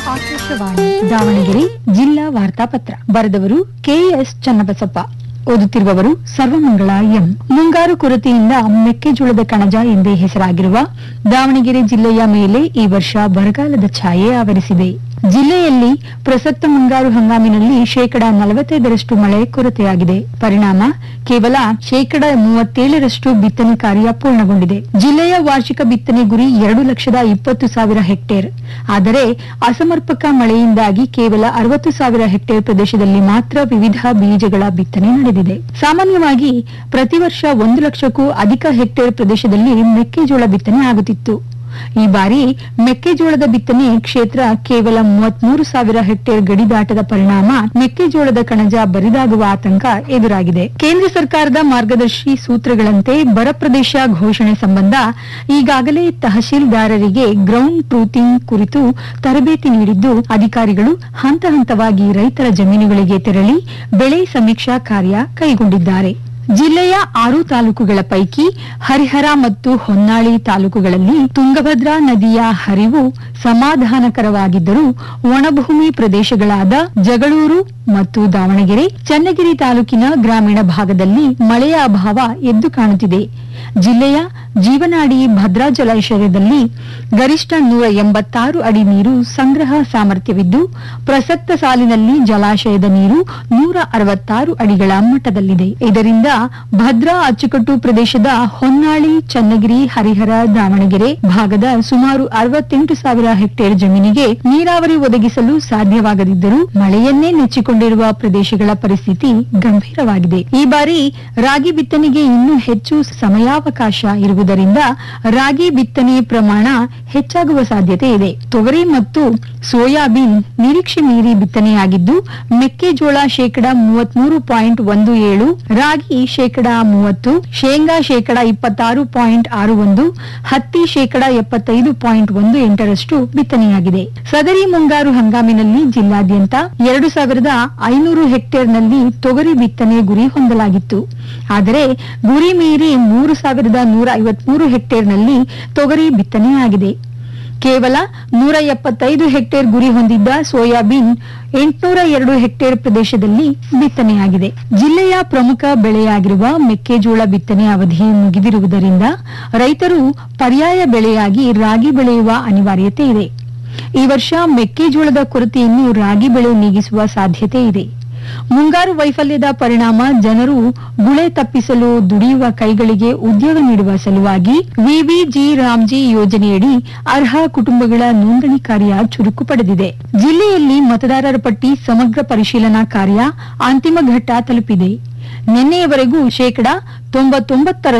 ಆಕಾಶವಾಣಿ ದಾವಣಗೆರೆ ಜಿಲ್ಲಾ ವಾರ್ತಾಪತ್ರ ಬರೆದವರು ಕೆಎಸ್ ಚನ್ನಬಸಪ್ಪ ಓದುತ್ತಿರುವವರು ಸರ್ವಮಂಗಳ ಎಂ ಮುಂಗಾರು ಕೊರತೆಯಿಂದ ಮೆಕ್ಕೆಜೋಳದ ಕಣಜ ಎಂದೇ ಹೆಸರಾಗಿರುವ ದಾವಣಗೆರೆ ಜಿಲ್ಲೆಯ ಮೇಲೆ ಈ ವರ್ಷ ಬರಗಾಲದ ಛಾಯೆ ಆವರಿಸಿದೆ ಜಿಲ್ಲೆಯಲ್ಲಿ ಪ್ರಸಕ್ತ ಮುಂಗಾರು ಹಂಗಾಮಿನಲ್ಲಿ ಶೇಕಡಾ ನಲವತ್ತೈದರಷ್ಟು ಮಳೆ ಕೊರತೆಯಾಗಿದೆ ಪರಿಣಾಮ ಕೇವಲ ಶೇಕಡಾ ಮೂವತ್ತೇಳರಷ್ಟು ಬಿತ್ತನೆ ಕಾರ್ಯ ಪೂರ್ಣಗೊಂಡಿದೆ ಜಿಲ್ಲೆಯ ವಾರ್ಷಿಕ ಬಿತ್ತನೆ ಗುರಿ ಎರಡು ಲಕ್ಷದ ಇಪ್ಪತ್ತು ಸಾವಿರ ಹೆಕ್ಟೇರ್ ಆದರೆ ಅಸಮರ್ಪಕ ಮಳೆಯಿಂದಾಗಿ ಕೇವಲ ಅರವತ್ತು ಸಾವಿರ ಹೆಕ್ಟೇರ್ ಪ್ರದೇಶದಲ್ಲಿ ಮಾತ್ರ ವಿವಿಧ ಬೀಜಗಳ ಬಿತ್ತನೆ ನಡೆದಿದೆ ಸಾಮಾನ್ಯವಾಗಿ ಪ್ರತಿ ವರ್ಷ ಒಂದು ಲಕ್ಷಕ್ಕೂ ಅಧಿಕ ಹೆಕ್ಟೇರ್ ಪ್ರದೇಶದಲ್ಲಿ ಮೆಕ್ಕೆಜೋಳ ಬಿತ್ತನೆ ಆಗುತ್ತಿತ್ತು ಈ ಬಾರಿ ಮೆಕ್ಕೆಜೋಳದ ಬಿತ್ತನೆ ಕ್ಷೇತ್ರ ಕೇವಲ ಮೂವತ್ಮೂರು ಸಾವಿರ ಹೆಕ್ಟೇರ್ ಗಡಿ ದಾಟದ ಪರಿಣಾಮ ಮೆಕ್ಕೆಜೋಳದ ಕಣಜ ಬರಿದಾಗುವ ಆತಂಕ ಎದುರಾಗಿದೆ ಕೇಂದ್ರ ಸರ್ಕಾರದ ಮಾರ್ಗದರ್ಶಿ ಸೂತ್ರಗಳಂತೆ ಬರ ಪ್ರದೇಶ ಘೋಷಣೆ ಸಂಬಂಧ ಈಗಾಗಲೇ ತಹಶೀಲ್ದಾರರಿಗೆ ಗ್ರೌಂಡ್ ಟ್ರೂತಿಂಗ್ ಕುರಿತು ತರಬೇತಿ ನೀಡಿದ್ದು ಅಧಿಕಾರಿಗಳು ಹಂತ ಹಂತವಾಗಿ ರೈತರ ಜಮೀನುಗಳಿಗೆ ತೆರಳಿ ಬೆಳೆ ಸಮೀಕ್ಷಾ ಕಾರ್ಯ ಕೈಗೊಂಡಿದ್ದಾರೆ ಜಿಲ್ಲೆಯ ಆರು ತಾಲೂಕುಗಳ ಪೈಕಿ ಹರಿಹರ ಮತ್ತು ಹೊನ್ನಾಳಿ ತಾಲೂಕುಗಳಲ್ಲಿ ತುಂಗಭದ್ರಾ ನದಿಯ ಹರಿವು ಸಮಾಧಾನಕರವಾಗಿದ್ದರೂ ಒಣಭೂಮಿ ಪ್ರದೇಶಗಳಾದ ಜಗಳೂರು ಮತ್ತು ದಾವಣಗೆರೆ ಚನ್ನಗಿರಿ ತಾಲೂಕಿನ ಗ್ರಾಮೀಣ ಭಾಗದಲ್ಲಿ ಮಳೆಯ ಅಭಾವ ಎದ್ದು ಕಾಣುತ್ತಿದೆ ಜಿಲ್ಲೆಯ ಜೀವನಾಡಿ ಭದ್ರಾ ಜಲಾಶಯದಲ್ಲಿ ಗರಿಷ್ಠ ನೂರ ಎಂಬತ್ತಾರು ಅಡಿ ನೀರು ಸಂಗ್ರಹ ಸಾಮರ್ಥ್ಯವಿದ್ದು ಪ್ರಸಕ್ತ ಸಾಲಿನಲ್ಲಿ ಜಲಾಶಯದ ನೀರು ನೂರ ಅರವತ್ತಾರು ಅಡಿಗಳ ಮಟ್ಟದಲ್ಲಿದೆ ಇದರಿಂದ ಭದ್ರಾ ಅಚ್ಚುಕಟ್ಟು ಪ್ರದೇಶದ ಹೊನ್ನಾಳಿ ಚನ್ನಗಿರಿ ಹರಿಹರ ದಾವಣಗೆರೆ ಭಾಗದ ಸುಮಾರು ಅರವತ್ತೆಂಟು ಸಾವಿರ ಹೆಕ್ಟೇರ್ ಜಮೀನಿಗೆ ನೀರಾವರಿ ಒದಗಿಸಲು ಸಾಧ್ಯವಾಗದಿದ್ದರೂ ಮಳೆಯನ್ನೇ ನೆಚ್ಚಿಕೊಂಡಿರುವ ಪ್ರದೇಶಗಳ ಪರಿಸ್ಥಿತಿ ಗಂಭೀರವಾಗಿದೆ ಈ ಬಾರಿ ರಾಗಿ ಬಿತ್ತನೆಗೆ ಇನ್ನೂ ಹೆಚ್ಚು ಸಮಯಾವಕಾಶ ಇರುವುದರಿಂದ ರಾಗಿ ಬಿತ್ತನೆ ಪ್ರಮಾಣ ಹೆಚ್ಚಾಗುವ ಸಾಧ್ಯತೆ ಇದೆ ತೊಗರಿ ಮತ್ತು ಸೋಯಾಬೀನ್ ನಿರೀಕ್ಷೆ ಮೀರಿ ಬಿತ್ತನೆಯಾಗಿದ್ದು ಮೆಕ್ಕೆಜೋಳ ಶೇಕಡಾ ಮೂವತ್ಮೂರು ಪಾಯಿಂಟ್ ಒಂದು ಏಳು ರಾಗಿ ಶೇಕಡಾ ಮೂವತ್ತು ಶೇಂಗಾ ಶೇಕಡಾ ಇಪ್ಪತ್ತಾರು ಪಾಯಿಂಟ್ ಆರು ಒಂದು ಹತ್ತಿ ಶೇಕಡಾ ಎಪ್ಪತ್ತೈದು ಪಾಯಿಂಟ್ ಒಂದು ಎಂಟರಷ್ಟು ಬಿತ್ತನೆಯಾಗಿದೆ ಸದರಿ ಮುಂಗಾರು ಹಂಗಾಮಿನಲ್ಲಿ ಜಿಲ್ಲಾದ್ಯಂತ ಎರಡು ಸಾವಿರದ ಐನೂರು ಹೆಕ್ಟೇರ್ನಲ್ಲಿ ತೊಗರಿ ಬಿತ್ತನೆ ಗುರಿ ಹೊಂದಲಾಗಿತ್ತು ಆದರೆ ಗುರಿ ಮೀರಿ ಮೂರು ಸಾವಿರದ ನೂರ ಐವತ್ಮೂರು ಹೆಕ್ಟೇರ್ನಲ್ಲಿ ತೊಗರಿ ಬಿತ್ತನೆಯಾಗಿದೆ ಕೇವಲ ನೂರ ಎಪ್ಪತ್ತೈದು ಹೆಕ್ಟೇರ್ ಗುರಿ ಹೊಂದಿದ್ದ ಸೋಯಾಬೀನ್ ಎಂಟುನೂರ ಎರಡು ಹೆಕ್ಟೇರ್ ಪ್ರದೇಶದಲ್ಲಿ ಬಿತ್ತನೆಯಾಗಿದೆ ಜಿಲ್ಲೆಯ ಪ್ರಮುಖ ಬೆಳೆಯಾಗಿರುವ ಮೆಕ್ಕೆಜೋಳ ಬಿತ್ತನೆ ಅವಧಿ ಮುಗಿದಿರುವುದರಿಂದ ರೈತರು ಪರ್ಯಾಯ ಬೆಳೆಯಾಗಿ ರಾಗಿ ಬೆಳೆಯುವ ಅನಿವಾರ್ಯತೆ ಇದೆ ಈ ವರ್ಷ ಮೆಕ್ಕೆಜೋಳದ ಕೊರತೆಯನ್ನು ರಾಗಿ ಬೆಳೆ ನೀಗಿಸುವ ಸಾಧ್ಯತೆ ಇದೆ ಮುಂಗಾರು ವೈಫಲ್ಯದ ಪರಿಣಾಮ ಜನರು ಗುಳೆ ತಪ್ಪಿಸಲು ದುಡಿಯುವ ಕೈಗಳಿಗೆ ಉದ್ಯೋಗ ನೀಡುವ ಸಲುವಾಗಿ ವಿವಿಜಿ ರಾಮ್ಜಿ ಯೋಜನೆಯಡಿ ಅರ್ಹ ಕುಟುಂಬಗಳ ನೋಂದಣಿ ಕಾರ್ಯ ಚುರುಕು ಪಡೆದಿದೆ ಜಿಲ್ಲೆಯಲ್ಲಿ ಮತದಾರರ ಪಟ್ಟಿ ಸಮಗ್ರ ಪರಿಶೀಲನಾ ಕಾರ್ಯ ಅಂತಿಮ ಘಟ್ಟ ತಲುಪಿದೆ ನಿನ್ನೆಯವರೆಗೂ ಶೇಕಡಾ ತೊಂಬತ್ತೊಂಬತ್ತರ